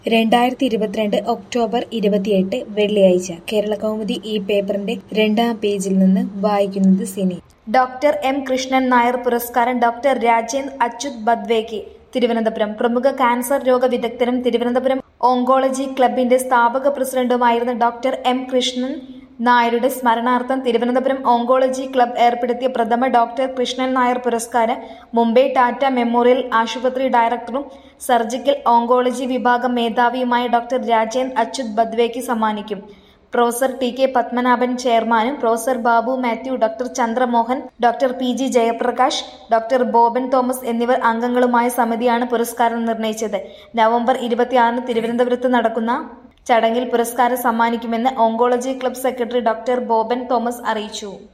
രണ്ടായിരത്തി ഇരുപത്തിരണ്ട് ഒക്ടോബർ ഇരുപത്തിയെട്ട് വെള്ളിയാഴ്ച കേരളകൗമുദി ഈ പേപ്പറിന്റെ രണ്ടാം പേജിൽ നിന്ന് വായിക്കുന്നത് സിനി ഡോക്ടർ എം കൃഷ്ണൻ നായർ പുരസ്കാരം ഡോക്ടർ രാജേന്ദ്ര അച്യുത് ബദ്വേക്ക് തിരുവനന്തപുരം പ്രമുഖ ക്യാൻസർ രോഗ വിദഗ്ധനും തിരുവനന്തപുരം ഓങ്കോളജി ക്ലബിന്റെ സ്ഥാപക പ്രസിഡന്റുമായിരുന്ന ഡോക്ടർ എം കൃഷ്ണൻ നായരുടെ സ്മരണാർത്ഥം തിരുവനന്തപുരം ഓങ്കോളജി ക്ലബ് ഏർപ്പെടുത്തിയ പ്രഥമ ഡോക്ടർ കൃഷ്ണൻ നായർ പുരസ്കാരം മുംബൈ ടാറ്റ മെമ്മോറിയൽ ആശുപത്രി ഡയറക്ടറും സർജിക്കൽ ഓങ്കോളജി വിഭാഗം മേധാവിയുമായ ഡോക്ടർ രാജേന്ദ്ര അച്യുത് ബദ്വേക്ക് സമ്മാനിക്കും പ്രൊഫസർ ടി കെ പത്മനാഭൻ ചെയർമാനും professor Babu Mathew doctor Chandramohan doctor P G Jayaprakash doctor Boban Thomas എന്നിവർ അംഗങ്ങളുമായ സമിതിയാണ് പുരസ്കാരം നിർണയിച്ചത് നവംബർ ഇരുപത്തിയാറിന് തിരുവനന്തപുരത്ത് നടക്കുന്ന ചടങ്ങിൽ പുരസ്കാരം സമ്മാനിക്കുമെന്ന് oncology club secretary doctor Boban Thomas അറിയിച്ചു